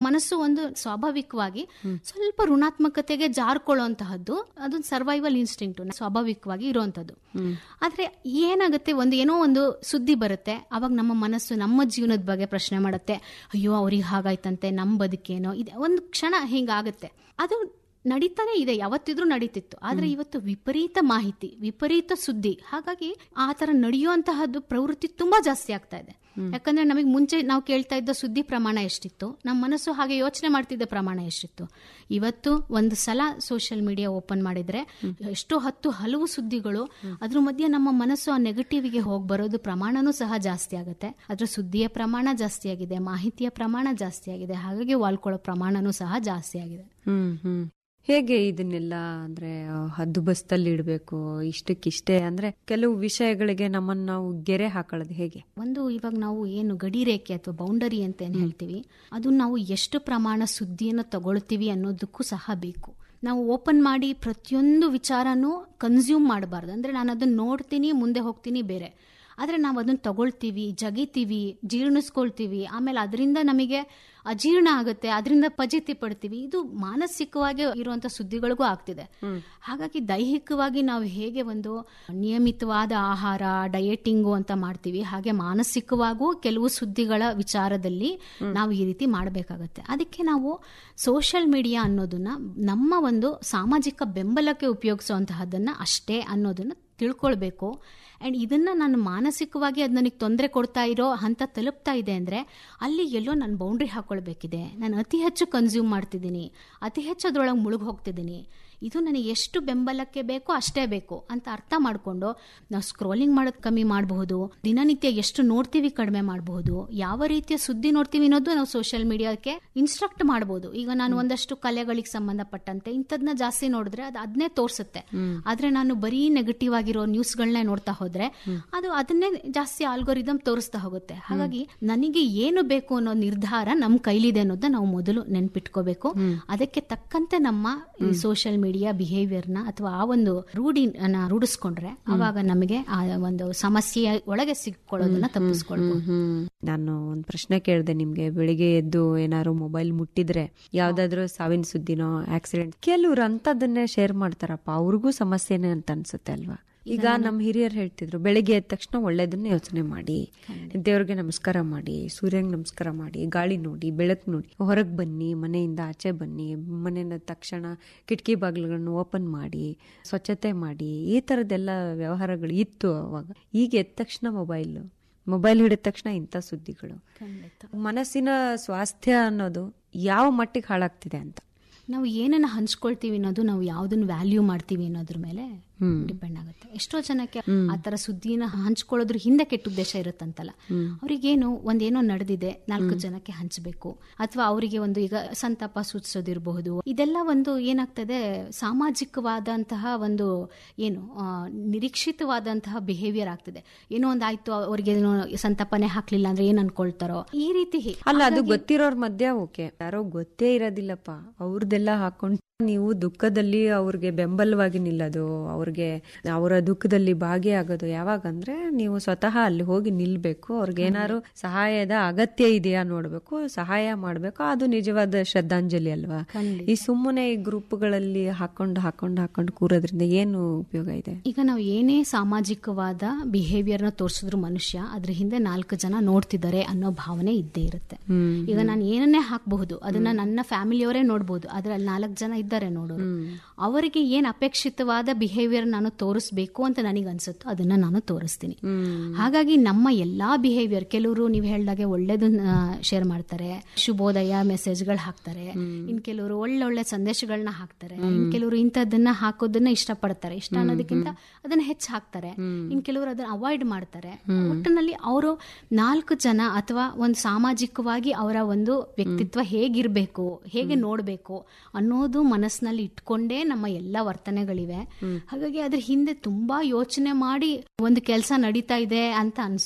ಮನಸ್ಸು ಒಂದು ಸ್ವಾಭಾವಿಕವಾಗಿ ಸ್ವಲ್ಪ ಋಣಾತ್ಮಕತೆಗೆ ಜಾರ್ಕೊಳ್ಳುವಂತಹದ್ದು ಅದೊಂದು ಸರ್ವೈವಲ್ ಇನ್ಸ್ಟಿಂಕ್ಟ್ ಸ್ವಾಭಾವಿಕವಾಗಿ ಇರುವಂತದ್ದು ಆದ್ರೆ ಏನಾಗುತ್ತೆ ಒಂದು ಏನೋ ಒಂದು ಸುದ್ದಿ ಬರುತ್ತೆ ಅವಾಗ ನಮ್ಮ ಮನಸ್ಸು ನಮ್ಮ ಜೀವನದ ಬಗ್ಗೆ ಪ್ರಶ್ನೆ ಮಾಡುತ್ತೆ ಅಯ್ಯೋ ಅವ್ರಿಗೆ ಹಾಗಾಯ್ತಂತೆ ನಮ್ಮ ಬದುಕೇನೋ ಇದೆ ಒಂದು ಕ್ಷಣ ಹಿಂಗಾಗುತ್ತೆ ಅದು ನಡೀತಾನೆ ಇದೆ ಯಾವತ್ತಿದ್ರೂ ನಡೀತಿತ್ತು ಆದ್ರೆ ಇವತ್ತು ವಿಪರೀತ ಮಾಹಿತಿ ವಿಪರೀತ ಸುದ್ದಿ ಹಾಗಾಗಿ ಆ ತರ ನಡೆಯುವಂತಹದ್ದು ಪ್ರವೃತ್ತಿ ತುಂಬಾ ಜಾಸ್ತಿ ಆಗ್ತಾ ಇದೆ ಯಾಕಂದ್ರೆ ನಮಗೆ ಮುಂಚೆ ನಾವು ಕೇಳ್ತಾ ಇದ್ದ ಸುದ್ದಿ ಪ್ರಮಾಣ ಎಷ್ಟಿತ್ತು ನಮ್ಮ ಮನಸ್ಸು ಹಾಗೆ ಯೋಚನೆ ಮಾಡ್ತಿದ್ದ ಪ್ರಮಾಣ ಎಷ್ಟಿತ್ತು ಇವತ್ತು ಒಂದು ಸಲ ಸೋಷಿಯಲ್ ಮೀಡಿಯಾ ಓಪನ್ ಮಾಡಿದ್ರೆ ಎಷ್ಟೋ ಹತ್ತು ಹಲವು ಸುದ್ದಿಗಳು ಅದ್ರ ಮಧ್ಯೆ ನಮ್ಮ ಮನಸ್ಸು ಆ ನೆಗೆಟಿವ್ಗೆ ಹೋಗಿ ಬರೋದು ಪ್ರಮಾಣನೂ ಸಹ ಜಾಸ್ತಿ ಆಗುತ್ತೆ ಅದ್ರ ಸುದ್ದಿಯ ಪ್ರಮಾಣ ಜಾಸ್ತಿ ಆಗಿದೆ ಮಾಹಿತಿಯ ಪ್ರಮಾಣ ಜಾಸ್ತಿ ಆಗಿದೆ ಹಾಗಾಗಿ ವಾಲ್ಕೊಳ್ಳೋ ಪ್ರಮಾಣನೂ ಸಹ ಜಾಸ್ತಿ ಆಗಿದೆ ಹ್ಮ್ ಹ್ಮ್ ಹೇಗೆ ಇದನ್ನೆಲ್ಲ ಅಂದ್ರೆ ಆ, ಹದ್ದುಬಸ್ತಲ್ಲಿ ಇಡಬೇಕು ಇಷ್ಟಕ್ಕಿಷ್ಟೇ ಅಂದ್ರೆ ಕೆಲವು ವಿಷಯಗಳಿಗೆ ನಮ್ಮನ್ನ ನಾವು ಗೆರೆ ಹಾಕೊಳ್ಳೋದು ಹೇಗೆ ಒಂದು ಇವಾಗ ನಾವು ಏನು ಗಡಿ ರೇಖೆ ಅಥವಾ ಬೌಂಡರಿ ಅಂತ ಏನ್ ಹೇಳ್ತೀವಿ ಅದು ನಾವು ಎಷ್ಟು ಪ್ರಮಾಣ ಸುದ್ದಿಯನ್ನು ತಗೊಳ್ತೀವಿ ಅನ್ನೋದಕ್ಕೂ ಸಹ ಬೇಕು ನಾವು ಓಪನ್ ಮಾಡಿ ಪ್ರತಿಯೊಂದು ವಿಚಾರನೂ ಕನ್ಸ್ಯೂಮ್ ಮಾಡಬಾರ್ದು ಅಂದ್ರೆ ನಾನು ಅದನ್ನ ನೋಡ್ತೀನಿ ಮುಂದೆ ಹೋಗ್ತೀನಿ ಬೇರೆ ಆದ್ರೆ ನಾವು ಅದನ್ನ ತಗೊಳ್ತೀವಿ ಜಗಿತೀವಿ ಜೀರ್ಣಿಸ್ಕೊಳ್ತೀವಿ ಆಮೇಲೆ ಅದರಿಂದ ನಮಗೆ ಅಜೀರ್ಣ ಆಗುತ್ತೆ ಅದರಿಂದ ಫಜಿತಿ ಪಡ್ತೀವಿ ಇದು ಮಾನಸಿಕವಾಗಿ ಇರುವಂತ ಸುದ್ದಿಗಳಿಗೂ ಆಗ್ತಿದೆ ಹಾಗಾಗಿ ದೈಹಿಕವಾಗಿ ನಾವು ಹೇಗೆ ಒಂದು ನಿಯಮಿತವಾದ ಆಹಾರ ಡಯಟಿಂಗು ಅಂತ ಮಾಡ್ತೀವಿ ಹಾಗೆ ಮಾನಸಿಕವಾಗೂ ಕೆಲವು ಸುದ್ದಿಗಳ ವಿಚಾರದಲ್ಲಿ ನಾವು ಈ ರೀತಿ ಮಾಡಬೇಕಾಗತ್ತೆ ಅದಕ್ಕೆ ನಾವು ಸೋಷಿಯಲ್ ಮೀಡಿಯಾ ಅನ್ನೋದನ್ನ ನಮ್ಮ ಒಂದು ಸಾಮಾಜಿಕ ಬೆಂಬಲಕ್ಕೆ ಉಪಯೋಗಿಸುವಂತಹದ್ದನ್ನ ಅಷ್ಟೇ ಅನ್ನೋದನ್ನ ತಿಳ್ಕೊಳ್ಬೇಕು ಅಂಡ್ ಇದನ್ನ ನಾನು ಮಾನಸಿಕವಾಗಿ ಅದು ನನಗೆ ತೊಂದರೆ ಕೊಡ್ತಾ ಇರೋ ಹಂತ ತಲುಪ್ತಾ ಇದೆ ಅಂದ್ರೆ ಅಲ್ಲಿ ಎಲ್ಲೋ ನಾನು ಬೌಂಡ್ರಿ ಹಾಕೊಳ್ಬೇಕಿದೆ ನಾನು ಅತಿ ಹೆಚ್ಚು ಕನ್ಸ್ಯೂಮ್ ಮಾಡ್ತಿದ್ದೀನಿ ಅತಿ ಹೆಚ್ಚು ಅದ್ರೊಳಗೆ ಮುಳುಗ್ ಹೋಗ್ತಿದ್ದೀನಿ ಇದು ನನಗೆ ಎಷ್ಟು ಬೆಂಬಲಕ್ಕೆ ಬೇಕೋ ಅಷ್ಟೇ ಬೇಕು ಅಂತ ಅರ್ಥ ಮಾಡಿಕೊಂಡು ನಾವು ಸ್ಕ್ರೋಲಿಂಗ್ ಮಾಡೋದು ಕಮ್ಮಿ ಮಾಡಬಹುದು ದಿನನಿತ್ಯ ಎಷ್ಟು ನೋಡ್ತೀವಿ ಕಡಿಮೆ ಮಾಡಬಹುದು ಯಾವ ರೀತಿಯ ಸುದ್ದಿ ನೋಡ್ತೀವಿ ಅನ್ನೋದು ನಾವು ಸೋಷಿಯಲ್ ಮೀಡಿಯಾಕ್ಕೆ ಇನ್ಸ್ಟ್ರಕ್ಟ್ ಮಾಡಬಹುದು ಈಗ ನಾನು ಒಂದಷ್ಟು ಕಲೆಗಳಿಗೆ ಸಂಬಂಧಪಟ್ಟಂತೆ ಇಂಥದ್ನ ಜಾಸ್ತಿ ನೋಡಿದ್ರೆ ಅದು ಅದನ್ನೇ ತೋರಿಸುತ್ತೆ ಆದ್ರೆ ನಾನು ಬರೀ ನೆಗೆಟಿವ್ ಆಗಿರೋ ನ್ಯೂಸ್ಗಳನ್ನೇ ನೋಡ್ತಾ ಹೋದ್ರೆ ಅದು ಅದನ್ನೇ ಜಾಸ್ತಿ ಆಲ್ಗೋರಿದಮ್ ತೋರಿಸ್ತಾ ಹೋಗುತ್ತೆ ಹಾಗಾಗಿ ನನಗೆ ಏನು ಬೇಕು ಅನ್ನೋ ನಿರ್ಧಾರ ನಮ್ಮ ಕೈಲಿದೆ ಅನ್ನೋದನ್ನ ನಾವು ಮೊದಲು ನೆನ್ಪಿಟ್ಕೋಬೇಕು ಅದಕ್ಕೆ ತಕ್ಕಂತೆ ನಮ್ಮ ಸೋಷಿಯಲ್ ಮೀಡಿಯಾ ಬಿಹೇವಿಯರ್ನ ಅಥವಾ ಆ ಒಂದು ರೂಢಿನ ರೂಢಿಸ್ಕೊಂಡ್ರೆ ಅವಾಗ ನಮಗೆ ಆ ಒಂದು ಸಮಸ್ಯೆಯ ಒಳಗೆ ಸಿಕ್ಕೊಳ್ಳೋದನ್ನ ತಪ್ಪಿಸ್ಕೊಳ್ಬಹುದು ಹ್ಮ್ ನಾನು ಒಂದ್ ಪ್ರಶ್ನೆ ಕೇಳಿದೆ ನಿಮ್ಗೆ ಬೆಳಿಗ್ಗೆ ಎದ್ದು ಏನಾದ್ರು ಮೊಬೈಲ್ ಮುಟ್ಟಿದ್ರೆ ಯಾವ್ದಾದ್ರು ಸಾವಿನ ಸುದ್ದಿನೋ ಆಕ್ಸಿಡೆಂಟ್ ಕೆಲವ್ರು ಅಂತದನ್ನೇ ಶೇರ್ ಮಾಡ್ತಾರಪ್ಪ ಅವ್ರಿಗೂ ಸಮಸ್ಯೆನೇ ಅಂತ ಅನ್ಸುತ್ತೆ ಅಲ್ವಾ ಈಗ ನಮ್ ಹಿರಿಯರು ಹೇಳ್ತಿದ್ರು ಬೆಳಿಗ್ಗೆ ಎದ್ದ ತಕ್ಷಣ ಒಳ್ಳೇದನ್ನ ಯೋಚನೆ ಮಾಡಿ ದೇವ್ರಿಗೆ ನಮಸ್ಕಾರ ಮಾಡಿ ಸೂರ್ಯಂಗ್ ನಮಸ್ಕಾರ ಮಾಡಿ ಗಾಳಿ ನೋಡಿ ಬೆಳಕು ನೋಡಿ ಹೊರಗ್ ಬನ್ನಿ ಮನೆಯಿಂದ ಆಚೆ ಬನ್ನಿ ಮನೆಯ ತಕ್ಷಣ ಕಿಟಕಿ ಬಾಗಿಲುಗಳನ್ನು ಓಪನ್ ಮಾಡಿ ಸ್ವಚ್ಛತೆ ಮಾಡಿ ಈ ತರದೆಲ್ಲ ವ್ಯವಹಾರಗಳು ಇತ್ತು ಅವಾಗ ಈಗ ಎದ್ದ ತಕ್ಷಣ ಮೊಬೈಲ್ ಮೊಬೈಲ್ ಹಿಡಿದ ತಕ್ಷಣ ಇಂಥ ಸುದ್ದಿಗಳು ಮನಸ್ಸಿನ ಸ್ವಾಸ್ಥ್ಯ ಅನ್ನೋದು ಯಾವ ಮಟ್ಟಿಗೆ ಹಾಳಾಗ್ತಿದೆ ಅಂತ ನಾವು ಏನನ್ನ ಹಂಚ್ಕೊಳ್ತೀವಿ ಅನ್ನೋದು ನಾವು ಯಾವ್ದನ್ನ ವ್ಯಾಲ್ಯೂ ಮಾಡ್ತೀವಿ ಅನ್ನೋದ್ರ ಮೇಲೆ ಡಿಪೆಂಡ್ ಆಗುತ್ತೆ ಎಷ್ಟೋ ಜನಕ್ಕೆ ಆ ತರ ಸುದ್ದಿನ ಹಂಚ್ಕೊಳ್ಳೋದ್ರ ಹಿಂದೆ ಕೆಟ್ಟ ಉದ್ದೇಶ ಇರುತ್ತಂತಲ್ಲ ಅವ್ರಿಗೇನು ಒಂದೇನೋ ನಡೆದಿದೆ ನಾಲ್ಕು ಜನಕ್ಕೆ ಹಂಚಬೇಕು ಅಥವಾ ಅವರಿಗೆ ಒಂದು ಈಗ ಸಂತಾಪ ಸೂಚಿಸೋದಿರಬಹುದು ಇದೆಲ್ಲ ಒಂದು ಏನಾಗ್ತದೆ ಸಾಮಾಜಿಕವಾದಂತಹ ಒಂದು ಏನು ಆ, ನಿರೀಕ್ಷಿತವಾದಂತಹ ಬಿಹೇವಿಯರ್ ಆಗ್ತದೆ ಏನೋ ಒಂದು ಆಯ್ತು ಅವ್ರಿಗೆ ಏನೋ ಸಂತಾಪನೆ ಹಾಕ್ಲಿಲ್ಲ ಅಂದ್ರೆ ಏನ್ ಅನ್ಕೊಳ್ತಾರೋ ಈ ರೀತಿ ಅಲ್ಲ ಅದು ಗೊತ್ತಿರೋರ್ ಮಧ್ಯ ಓಕೆ ಯಾರೋ ಗೊತ್ತೇ ಇರೋದಿಲ್ಲಪ್ಪ ಅವ್ರದ್ದೆಲ್ಲ ಹಾಕೊಂಡು ನೀವು ದುಃಖದಲ್ಲಿ ಅವ್ರಿಗೆ ಬೆಂಬಲವಾಗಿ ನಿಲ್ಲೋದು ಅವ್ರಿಗೆ ಅವರ ದುಃಖದಲ್ಲಿ ಭಾಗಿಯಾಗೋದು ಯಾವಾಗಂದ್ರೆ ನೀವು ಸ್ವತಃ ಅಲ್ಲಿ ಹೋಗಿ ನಿಲ್ಬೇಕು ಅವ್ರಿಗೆ ಏನಾದ್ರು ಸಹಾಯದ ಅಗತ್ಯ ಇದೆಯಾ ನೋಡ್ಬೇಕು ಸಹಾಯ ಮಾಡ್ಬೇಕು ಅದು ನಿಜವಾದ ಶ್ರದ್ಧಾಂಜಲಿ ಅಲ್ವಾ ಈ ಸುಮ್ಮನೆ ಈ ಗ್ರೂಪ್ಗಳಲ್ಲಿ ಹಾಕೊಂಡು ಹಾಕೊಂಡು ಹಾಕೊಂಡು ಕೂರೋದ್ರಿಂದ ಏನು ಉಪಯೋಗ ಇದೆ ಈಗ ನಾವು ಏನೇ ಸಾಮಾಜಿಕವಾದ ಬಿಹೇವಿಯರ್ನ ತೋರಿಸಿದ್ರು ಮನುಷ್ಯ ಅದ್ರ ಹಿಂದೆ ನಾಲ್ಕು ಜನ ನೋಡ್ತಿದ್ದಾರೆ ಅನ್ನೋ ಭಾವನೆ ಇದ್ದೇ ಇರುತ್ತೆ ಈಗ ನಾನು ಏನನ್ನೇ ಹಾಕಬಹುದು ಅದನ್ನ ನನ್ನ ಫ್ಯಾಮಿಲಿಯವರೇ ನೋಡ್ಬೋದು ಅದ್ರಲ್ಲಿ ನಾಲ್ಕು ಜನ ಇದ್ದಾರೆ ನೋಡೋರು ಅವರಿಗೆ ಏನ್ ಅಪೇಕ್ಷಿತವಾದ ಬಿಹೇವಿಯರ್ ನಾನು ತೋರಿಸ್ಬೇಕು ಅಂತ ನನಗೆ ಅನ್ಸುತ್ತೋ ಅದನ್ನ ನಾನು ತೋರಿಸ್ತೀನಿ ಹಾಗಾಗಿ ನಮ್ಮ ಎಲ್ಲಾ ಬಿಹೇವಿಯರ್ ಕೆಲವರು ನೀವು ಹೇಳ್ದಾಗೆ ಒಳ್ಳೇದನ್ನ ಶೇರ್ ಮಾಡ್ತಾರೆ ಶುಭೋದಯ ಮೆಸೇಜ್ಗಳು ಹಾಕ್ತಾರೆ ಇನ್ ಕೆಲವರು ಒಳ್ಳೊಳ್ಳೆ ಸಂದೇಶಗಳನ್ನ ಹಾಕ್ತಾರೆ ಇನ್ ಕೆಲವರು ಇಂಥದ್ದನ್ನ ಹಾಕೋದನ್ನ ಇಷ್ಟಪಡ್ತಾರೆ ಇಷ್ಟ ಅನ್ನೋದಕ್ಕಿಂತ ಅದನ್ನ ಹೆಚ್ಚು ಹಾಕ್ತಾರೆ ಇನ್ ಕೆಲವರು ಅದನ್ನ ಅವಾಯ್ಡ್ ಮಾಡ್ತಾರೆ ಒಟ್ಟಿನಲ್ಲಿ ಅವರು ನಾಲ್ಕು ಜನ ಅಥವಾ ಒಂದು ಸಾಮಾಜಿಕವಾಗಿ ಅವರ ಒಂದು ವ್ಯಕ್ತಿತ್ವ ಹೇಗಿರ್ಬೇಕು ಹೇಗೆ ನೋಡ್ಬೇಕು ಅನ್ನೋದು ಮನಸ್ಸಿನಲ್ಲಿ ಇಟ್ಕೊಂಡೇ ನಮ್ಮ ಎಲ್ಲ ವರ್ತನೆಗಳಿವೆ ಹಾಗಾಗಿ ಅದ್ರ ಹಿಂದೆ ತುಂಬಾ ಯೋಚನೆ ಮಾಡಿ ಒಂದು ಕೆಲಸ ನಡೀತಾ ಇದೆ ಅಂತ ಅನ್ಸೋಲ್ಲ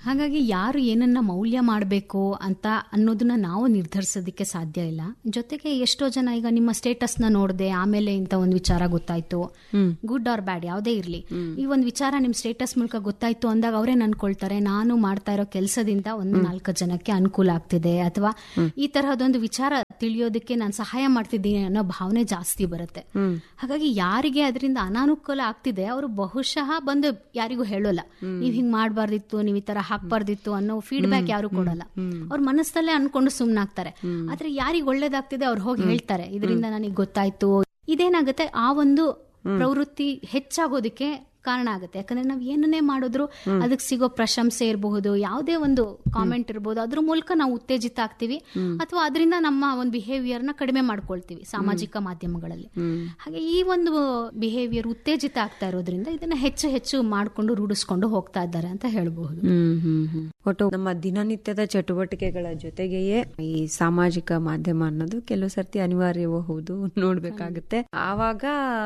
ಹಾಗಾಗಿ ಯಾರು ಏನನ್ನ ಮೌಲ್ಯ ಮಾಡಬೇಕು ಅಂತ ಅನ್ನೋದನ್ನ ನಾವು ನಿರ್ಧರಿಸೋದಕ್ಕೆ ಸಾಧ್ಯ ಇಲ್ಲ ಜೊತೆಗೆ ಎಷ್ಟೋ ಜನ ಈಗ ನಿಮ್ಮ ಸ್ಟೇಟಸ್ ನ ನೋಡಿದೆ ಆಮೇಲೆ ಇಂತ ಒಂದು ವಿಚಾರ ಗೊತ್ತಾಯ್ತು ಗುಡ್ ಆರ್ ಬ್ಯಾಡ್ ಯಾವುದೇ ಇರ್ಲಿ ಈ ಒಂದು ವಿಚಾರ ನಿಮ್ ಸ್ಟೇಟಸ್ ಮೂಲಕ ಗೊತ್ತಾಯ್ತು ಅಂದಾಗ ಅವರೇ ಅನ್ಕೊಳ್ತಾರೆ ನಾನು ಮಾಡ್ತಾ ಇರೋ ಕೆಲಸದಿಂದ ಒಂದು ನಾಲ್ಕು ಜನಕ್ಕೆ ಅನುಕೂಲ ಆಗ್ತಿದೆ ಅಥವಾ ಈ ತರಹದೊಂದು ವಿಚಾರ ತಿಳಿಯೋದಕ್ಕೆ ನಾನು ಸಹಾಯ ಮಾಡ್ತಿದ್ದೀನಿ ಅನ್ನೋ ಭಾವನೆ ಜಾಸ್ತಿ ಬರುತ್ತೆ ಹಾಗಾಗಿ ಯಾರಿಗೆ ಅದರಿಂದ ಅನಾನುಕೂಲ ಆಗ್ತಿದೆ ಅವರು ಬಹುಶಃ ಬಂದು ಯಾರಿಗೂ ಹೇಳೋಲ್ಲ ನೀವ್ ಹಿಂಗ್ ಮಾಡಬಾರ್ದಿತ್ತು ನೀವ್ ಈ ತರ ಹಾಕ್ಬಾರ್ದಿತ್ತು ಅನ್ನೋ ಫೀಡ್ಬ್ಯಾಕ್ ಯಾರು ಕೊಡಲ್ಲ ಅವ್ರ ಮನಸ್ಸಲ್ಲೇ ಅನ್ಕೊಂಡು ಸುಮ್ನಾಗ್ತಾರೆ ಆದ್ರೆ ಯಾರಿಗ್ ಒಳ್ಳೇದಾಗ್ತಿದೆ ಅವ್ರು ಹೋಗಿ ಹೇಳ್ತಾರೆ ಇದರಿಂದ ನನಗೆ ಗೊತ್ತಾಯ್ತು ಇದೇನಾಗುತ್ತೆ ಆ ಒಂದು ಪ್ರವೃತ್ತಿ ಹೆಚ್ಚಾಗೋದಕ್ಕೆ ಕಾರಣ ಆಗುತ್ತೆ ಯಾಕಂದ್ರೆ ನಾವ್ ಏನನ್ನೇ ಮಾಡಿದ್ರು ಅದಕ್ಕೆ ಸಿಗೋ ಪ್ರಶಂಸೆ ಇರಬಹುದು ಯಾವುದೇ ಒಂದು ಕಾಮೆಂಟ್ ಇರಬಹುದು ಅದ್ರ ಮೂಲಕ ನಾವು ಉತ್ತೇಜಿತ ಆಗ್ತೀವಿ ಅಥವಾ ಅದರಿಂದ ನಮ್ಮ ಒಂದು ಬಿಹೇವಿಯರ್ ನ ಕಡಿಮೆ ಮಾಡ್ಕೊಳ್ತೀವಿ ಸಾಮಾಜಿಕ ಮಾಧ್ಯಮಗಳಲ್ಲಿ ಹಾಗೆ ಈ ಒಂದು ಬಿಹೇವಿಯರ್ ಉತ್ತೇಜಿತ ಆಗ್ತಾ ಇರೋದ್ರಿಂದ ಇದನ್ನ ಹೆಚ್ಚು ಹೆಚ್ಚು ಮಾಡ್ಕೊಂಡು ರೂಢಿಸ್ಕೊಂಡು ಹೋಗ್ತಾ ಇದ್ದಾರೆ ಅಂತ ಹೇಳಬಹುದು ಹ್ಮ್ ಹ್ಮ್ ಹ್ಮ್ ಒಟ್ಟು ನಮ್ಮ ದಿನನಿತ್ಯದ ಚಟುವಟಿಕೆಗಳ ಜೊತೆಗೆಯೇ ಈ ಸಾಮಾಜಿಕ ಮಾಧ್ಯಮ ಅನ್ನೋದು ಕೆಲವು ಸರ್ತಿ ಅನಿವಾರ್ಯವೂ ಹೌದು ನೋಡ್ಬೇಕಾಗುತ್ತೆ ಆವಾಗ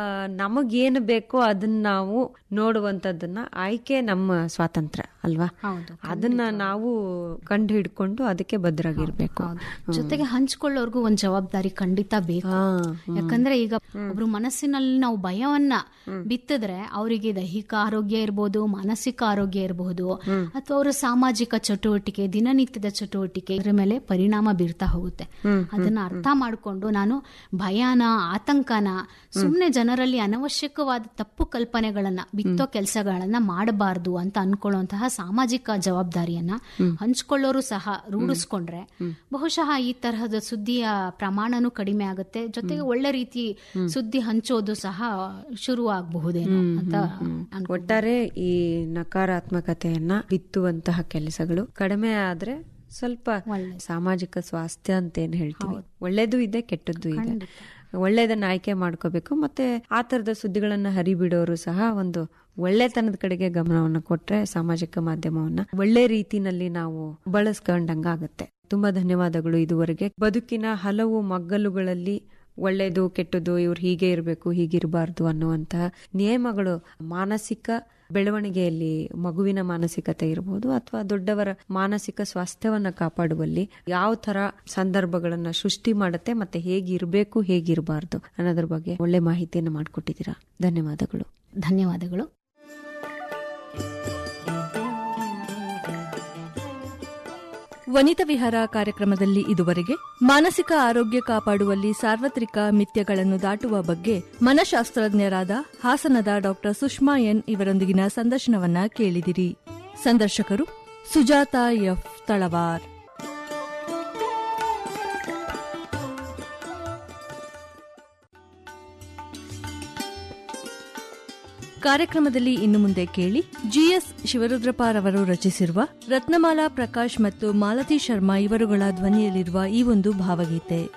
ನಮಗೇನು ಬೇಕೋ ಅದನ್ನ ನಾವು ನೋಡುವಂತದ್ದನ್ನ ಆಯ್ಕೆ ನಮ್ಮ ಸ್ವಾತಂತ್ರ್ಯ ಅಲ್ವಾ ಹೌದು ಅದನ್ನ ನಾವು ಕಂಡು ಹಿಡ್ಕೊಂಡು ಅದಕ್ಕೆ ಭದ್ರಾಗಿರ್ಬೇಕು ಜೊತೆಗೆ ಹಂಚ್ಕೊಳ್ಳೋರ್ಗು ಒಂದ್ ಜವಾಬ್ದಾರಿ ಖಂಡಿತ ಬೇಕು ಹಾ ಯಾಕಂದ್ರೆ ಈಗ ಒಬ್ರು ಮನಸ್ಸಿನಲ್ಲಿ ನಾವು ಭಯವನ್ನ ಬಿತ್ತಿದ್ರೆ ಅವರಿಗೆ ದೈಹಿಕ ಆರೋಗ್ಯ ಇರಬಹುದು ಮಾನಸಿಕ ಆರೋಗ್ಯ ಇರಬಹುದು ಅಥವಾ ಅವರ ಸಾಮಾಜಿಕ ಚಟುವಟಿಕೆ ದಿನನಿತ್ಯದ ಚಟುವಟಿಕೆ ಇದ್ರ ಮೇಲೆ ಪರಿಣಾಮ ಬೀರ್ತಾ ಹೋಗುತ್ತೆ ಅದನ್ನ ಅರ್ಥ ಮಾಡ್ಕೊಂಡು ನಾನು ಭಯನ ಆತಂಕನ ಸುಮ್ನೆ ಜನರಲ್ಲಿ ಅನವಶ್ಯಕವಾದ ತಪ್ಪು ಕಲ್ಪನೆಗಳನ್ನ ಬಿತ್ತೋ ಕೆಲಸಗಳನ್ನ ಮಾಡಬಾರ್ದು ಅಂತ ಅನ್ಕೊಳ್ಳುವಂತಹ ಸಾಮಾಜಿಕ ಜವಾಬ್ದಾರಿಯನ್ನ ಹಂಚ್ಕೊಳ್ಳೋರು ಸಹ ರೂಢಿಸ್ಕೊಂಡ್ರೆ ಬಹುಶಃ ಈ ತರಹದ ಸುದ್ದಿಯ ಪ್ರಮಾಣನೂ ಕಡಿಮೆ ಆಗುತ್ತೆ ಜೊತೆಗೆ ಒಳ್ಳೆ ರೀತಿ ಸುದ್ದಿ ಹಂಚೋದು ಸಹ ಶುರು ಆಗಬಹುದೇನೋ ಅಂತ ಅನ್ಕೊ- ಒಟ್ಟಾರೆ ಈ ನಕಾರಾತ್ಮಕತೆಯನ್ನ ಬಿತ್ತುವಂತಹ ಕೆಲಸಗಳು ಕಡಿಮೆ ಆದ್ರೆ ಸ್ವಲ್ಪ ಒಳ್ಳೆ. ಸಾಮಾಜಿಕ ಸ್ವಾಸ್ಥ್ಯ ಅಂತ ಏನ್ ಹೇಳ್ತೀವಿ ಒಳ್ಳೇದು ಇದೆ ಕೆಟ್ಟದ್ದು ಇದೆ ಒಳ್ಳೇದನ್ನ ಆಯ್ಕೆ ಮಾಡ್ಕೋಬೇಕು ಮತ್ತೆ ಆ ತರದ ಸುದ್ದಿಗಳನ್ನ ಹರಿಬಿಡೋರು ಸಹ ಒಂದು ಒಳ್ಳೆತನದ ಕಡೆಗೆ ಗಮನವನ್ನ ಕೊಟ್ರೆ ಸಾಮಾಜಿಕ ಮಾಧ್ಯಮವನ್ನ ಒಳ್ಳೆ ರೀತಿನಲ್ಲಿ ನಾವು ಬಳಸ್ಕೊಂಡಂಗಾಗತ್ತೆ ತುಂಬಾ ಧನ್ಯವಾದಗಳು ಇದುವರೆಗೆ ಬದುಕಿನ ಹಲವು ಮಗ್ಗಲುಗಳಲ್ಲಿ ಒಳ್ಳೇದು ಕೆಟ್ಟದ್ದು ಇವ್ರು ಹೀಗೆ ಇರಬೇಕು ಹೀಗಿರಬಾರ್ದು ಅನ್ನುವಂತಹ ನಿಯಮಗಳು ಮಾನಸಿಕ ಬೆಳವಣಿಗೆಯಲ್ಲಿ ಮಗುವಿನ ಮಾನಸಿಕತೆ ಇರಬಹುದು ಅಥವಾ ದೊಡ್ಡವರ ಮಾನಸಿಕ ಸ್ವಾಸ್ಥ್ಯವನ್ನ ಕಾಪಾಡುವಲ್ಲಿ ಯಾವ ತರ ಸಂದರ್ಭಗಳನ್ನ ಸೃಷ್ಟಿ ಮಾಡುತ್ತೆ ಮತ್ತೆ ಹೇಗಿರ್ಬೇಕು ಹೇಗಿರಬಾರ್ದು ಅನ್ನೋದ್ರ ಬಗ್ಗೆ ಒಳ್ಳೆ ಮಾಹಿತಿಯನ್ನು ಮಾಡಿಕೊಟ್ಟಿದ್ದೀರಾ ಧನ್ಯವಾದಗಳು ಧನ್ಯವಾದಗಳು ವನಿತಾ ವಿಹಾರ ಕಾರ್ಯಕ್ರಮದಲ್ಲಿ ಇದುವರೆಗೆ ಮಾನಸಿಕ ಆರೋಗ್ಯ ಕಾಪಾಡುವಲ್ಲಿ ಸಾರ್ವತ್ರಿಕ ಮಿಥ್ಯಗಳನ್ನು ದಾಟುವ ಬಗ್ಗೆ ಮನಶಾಸ್ತ್ರಜ್ಞರಾದ ಹಾಸನದ ಡಾಕ್ಟರ್ ಸುಷ್ಮಾ ಎನ್ ಇವರೊಂದಿಗಿನ ಸಂದರ್ಶನವನ್ನ ಕೇಳಿದಿರಿ ಸಂದರ್ಶಕರು ಸುಜಾತ ಎಫ್ ತಳವಾರ್ ಕಾರ್ಯಕ್ರಮದಲ್ಲಿ ಇನ್ನು ಮುಂದೆ ಕೇಳಿ ಜಿಎಸ್ ಶಿವರುದ್ರಪಾರವರು ರಚಿಸಿರುವ ರತ್ನಮಾಲಾ ಪ್ರಕಾಶ್ ಮತ್ತು ಮಾಲತಿ ಶರ್ಮಾ ಇವರುಗಳ ಧ್ವನಿಯಲ್ಲಿರುವ ಈ ಒಂದು ಭಾವಗೀತೆ